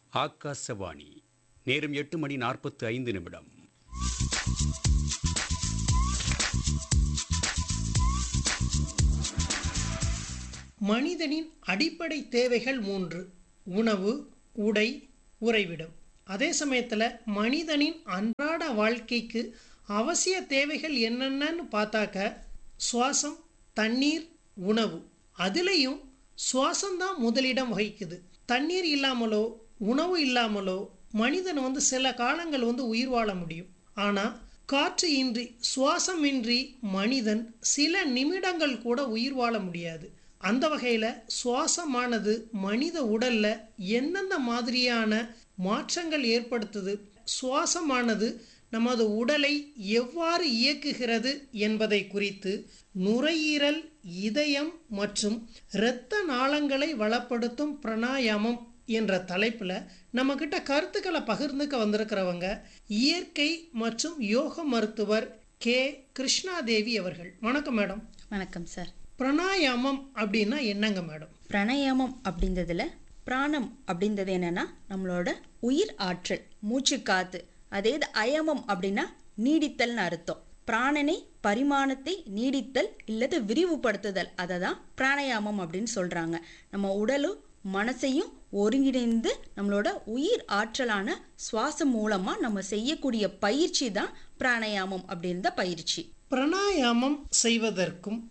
ஆகாசவாணி நேரம் எட்டு மணி நாற்பத்து ஐந்து நிமிடம் மனிதனின் அடிப்படை தேவைகள் மூன்று உணவு உடை உறைவிடம் அதே சமயத்தில் மனிதனின் அன்றாட வாழ்க்கைக்கு அவசிய தேவைகள் என்னென்னன்னு பார்த்தாக்க சுவாசம் தண்ணீர் உணவு அதுலேயும் சுவாசம்தான் முதலிடம் வகிக்குது தண்ணீர் இல்லாமலோ உணவு இல்லாமலோ மனிதன் வந்து சில காலங்கள் வந்து உயிர் வாழ முடியும் ஆனால் காற்று இன்றி சுவாசம் இன்றி மனிதன் சில நிமிடங்கள் கூட உயிர் வாழ முடியாது அந்த வகையில் சுவாசமானது மனித உடல்ல எந்தெந்த மாதிரியான மாற்றங்கள் ஏற்படுத்துது சுவாசமானது நமது உடலை எவ்வாறு இயக்குகிறது என்பதை குறித்து நுரையீரல் இதயம் மற்றும் இரத்த நாளங்களை வளப்படுத்தும் பிராணாயாமம் என்ற தலைப்பில் நம்மக்கிட்ட கருத்துக்களை பகிர்ந்துக்க வந்திருக்கிறவங்க இயற்கை மற்றும் யோக மருத்துவர் கே கிருஷ்ணாதேவி அவர்கள் வணக்கம் மேடம் வணக்கம் சார் பிராணாயாமம் அப்படின்னா என்னங்க மேடம் பிராணாயாமம் அப்படின்றதுல பிராணம் அப்படின்றது என்னன்னா நம்மளோட உயிர் ஆற்றல் மூச்சு காத்து அதே இது அயமம் அப்படின்னா நீடித்தல்னு அர்த்தம் பிராணனை பரிமாணத்தை நீடித்தல் இல்லது விரிவுபடுத்துதல் அதை தான் பிராணாயாமம் அப்படின்னு சொல்றாங்க நம்ம உடலும் மனசையும் ஒருங்கிணைந்து நம்மளோட உயிர் ஆற்றலான சுவாசம் மூலமா நம்ம செய்யக்கூடிய பயிற்சி தான் பிராணாயாமம் அப்படின்ற பயிற்சி பிராணாயாமம் செய்வதற்கும்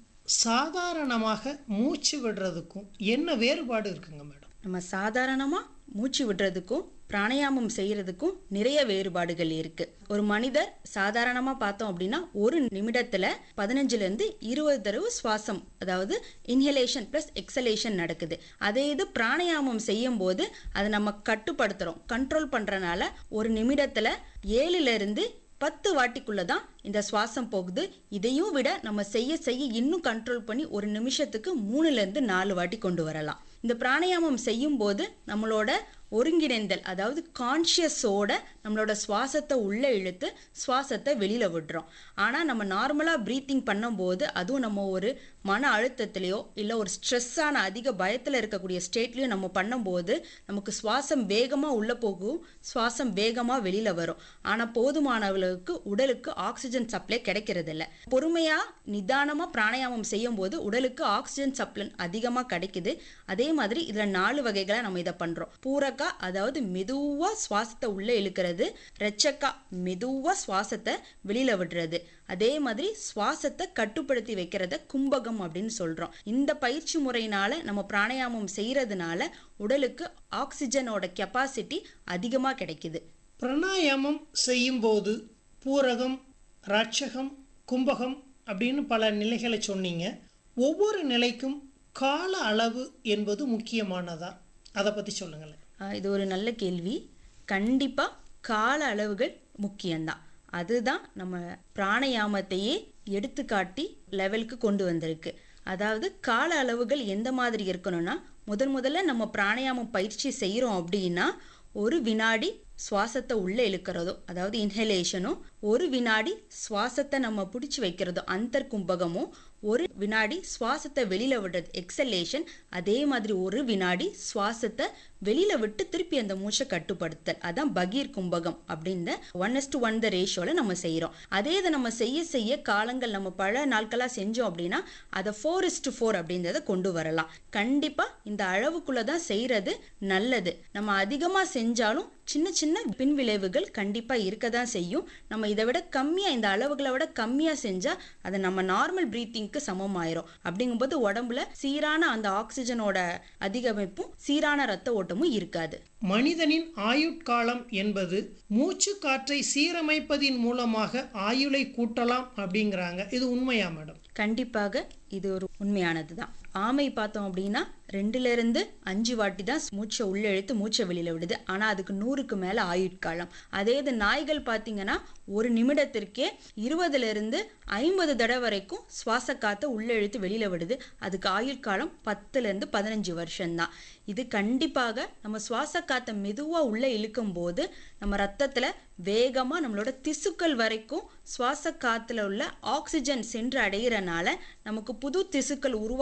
சாதாரணமாக மூச்சு விடுறதுக்கும் என்ன வேறுபாடு இருக்குங்க மேடம் நம்ம சாதாரணமாக மூச்சு விடுறதுக்கும் பிராணாயாமம் செய்யறதுக்கும் நிறைய வேறுபாடுகள் இருக்கு ஒரு மனிதர் சாதாரணமா பார்த்தோம் அப்படின்னா ஒரு நிமிடத்துல பதினஞ்சுல இருந்து இருபது தடவை சுவாசம் அதாவது இன்ஹலேஷன் பிளஸ் எக்ஸலேஷன் நடக்குது அதே இது பிராணாயாமம் செய்யும் போது அதை நம்ம கட்டுப்படுத்துறோம் கண்ட்ரோல் பண்றனால ஒரு நிமிடத்துல ஏழுல இருந்து பத்து வாட்டிக்குள்ள தான் இந்த சுவாசம் போகுது இதையும் விட நம்ம செய்ய செய்ய இன்னும் கண்ட்ரோல் பண்ணி ஒரு நிமிஷத்துக்கு மூணுல இருந்து நாலு வாட்டி கொண்டு வரலாம் இந்த பிராணாயாமம் செய்யும் போது நம்மளோட ஒருங்கிணைந்தல் அதாவது கான்ஷியஸோட நம்மளோட சுவாசத்தை உள்ளே இழுத்து சுவாசத்தை வெளியில விடுறோம் ஆனா நம்ம நார்மலா ப்ரீத்திங் பண்ணும்போது அதுவும் நம்ம ஒரு மன அழுத்தத்திலையோ இல்லை ஒரு ஸ்ட்ரெஸ்ஸான அதிக பயத்தில் இருக்கக்கூடிய ஸ்டேட்லையோ நம்ம பண்ணும்போது நமக்கு சுவாசம் வேகமாக உள்ளே போகும் சுவாசம் வேகமாக வெளியில் வரும் ஆனால் போதுமானவர்களுக்கு உடலுக்கு ஆக்சிஜன் சப்ளை கிடைக்கிறது இல்லை பொறுமையாக நிதானமாக பிராணாயாமம் செய்யும் போது உடலுக்கு ஆக்சிஜன் சப்ளை அதிகமாக கிடைக்குது அதே மாதிரி இதில் நாலு வகைகளை நம்ம இதை பண்ணுறோம் பூரக்கா அதாவது மெதுவாக சுவாசத்தை உள்ளே இழுக்கிறது ரெச்சக்கா மெதுவாக சுவாசத்தை வெளியில் விடுறது அதே மாதிரி சுவாசத்தை கட்டுப்படுத்தி வைக்கிறத கும்பகம் அப்படின்னு சொல்றோம் இந்த பயிற்சி முறையினால நம்ம பிராணாயாமம் செய்யறதுனால உடலுக்கு ஆக்சிஜனோட கெப்பாசிட்டி அதிகமாக கிடைக்குது பிராணாயாமம் செய்யும்போது பூரகம் ராட்சகம் கும்பகம் அப்படின்னு பல நிலைகளை சொன்னீங்க ஒவ்வொரு நிலைக்கும் கால அளவு என்பது முக்கியமானதா அதை பற்றி சொல்லுங்களேன் ஆஹ் இது ஒரு நல்ல கேள்வி கண்டிப்பாக கால அளவுகள் முக்கியம்தான் அதுதான் நம்ம பிராணாயாமத்தையே எடுத்துக்காட்டி லெவலுக்கு கொண்டு வந்திருக்கு அதாவது கால அளவுகள் எந்த மாதிரி இருக்கணும்னா முதன் முதல்ல நம்ம பிராணாயாமம் பயிற்சி செய்கிறோம் அப்படின்னா ஒரு வினாடி சுவாசத்தை உள்ளே இழுக்கிறதோ அதாவது இன்ஹலேஷனும் ஒரு வினாடி சுவாசத்தை நம்ம பிடிச்சி வைக்கிறதோ அந்தர் கும்பகமும் ஒரு வினாடி சுவாசத்தை வெளியில விடுறது எக்ஸலேஷன் அதே மாதிரி ஒரு வினாடி சுவாசத்தை வெளியில விட்டு திருப்பி அந்த மூச்சை கட்டுப்படுத்தல் அதான் பகீர் கும்பகம் அப்படின்னு one is to one the ரேஷியோல நம்ம செய்யறோம் அதே இதை நம்ம செய்ய செய்ய காலங்கள் நம்ம பல நாட்களா செஞ்சோம் அப்படின்னா அதை ஃபோர் இஸ் டு ஃபோர் அப்படின்றத கொண்டு வரலாம் கண்டிப்பா இந்த அளவுக்குள்ள தான் செய்யறது நல்லது நம்ம அதிகமா செஞ்சாலும் சின்ன சின்ன பின்விளைவுகள் கண்டிப்பா இருக்க தான் செய்யும் நம்ம இதை விட கம்மியா இந்த அளவுகளை விட கம்மியா செஞ்சா அது நம்ம நார்மல் பிரீத்திங்க்கு சமமாயிரும் அப்படிங்கும்போது உடம்புல சீரான அந்த ஆக்சிஜனோட அதிகமைப்பும் சீரான ரத்த ஓட்டமும் இருக்காது மனிதனின் ஆயுட்காலம் என்பது மூச்சு காற்றை சீரமைப்பதின் மூலமாக ஆயுளை கூட்டலாம் அப்படிங்கிறாங்க இது உண்மையா மேடம் கண்டிப்பாக இது ஒரு உண்மையானது தான் ஆமை பார்த்தோம் அப்படின்னா ரெண்டுல இருந்து அஞ்சு வாட்டி தான் மூச்சை உள்ள இழுத்து மூச்சை வெளியில விடுது ஆனா அதுக்கு நூறுக்கு மேல ஆயுட்காலம் அதே இது நாய்கள் பார்த்தீங்கன்னா ஒரு நிமிடத்திற்கே இருபதுல இருந்து ஐம்பது தடவை வரைக்கும் சுவாச காத்தை உள்ள இழுத்து வெளியில விடுது அதுக்கு ஆயுட்காலம் பத்துல இருந்து பதினஞ்சு வருஷம்தான் இது கண்டிப்பாக நம்ம சுவாச காத்தை மெதுவா உள்ள இழுக்கும் போது நம்ம ரத்தத்துல வேகமா நம்மளோட திசுக்கள் வரைக்கும் சுவாச காத்துல உள்ள ஆக்சிஜன் சென்று அடையிறனால நமக்கு புது திசுக்கள் உருவாக்கக்கூடிய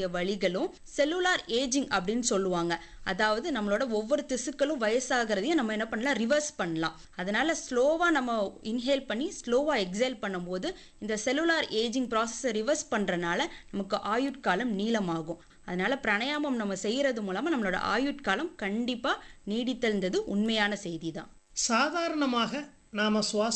வரக்கூடிய வழிகளும் செல்லுலார் ஏஜிங் அப்படின்னு சொல்லுவாங்க அதாவது நம்மளோட ஒவ்வொரு திசுக்களும் வயசாகிறதையும் நம்ம என்ன பண்ணலாம் ரிவர்ஸ் பண்ணலாம் அதனால ஸ்லோவா நம்ம இன்ஹேல் பண்ணி ஸ்லோவா எக்ஸேல் பண்ணும்போது இந்த செல்லுலார் ஏஜிங் ப்ராசஸை ரிவர்ஸ் பண்றனால நமக்கு ஆயுட்காலம் நீளமாகும் அதனால பிராணாயாமம் நம்ம செய்யறது மூலமா நம்மளோட ஆயுட்காலம் கண்டிப்பா நீடித்தல்ன்றது உண்மையான செய்தி தான் சாதாரணமாக நாம் சுவாச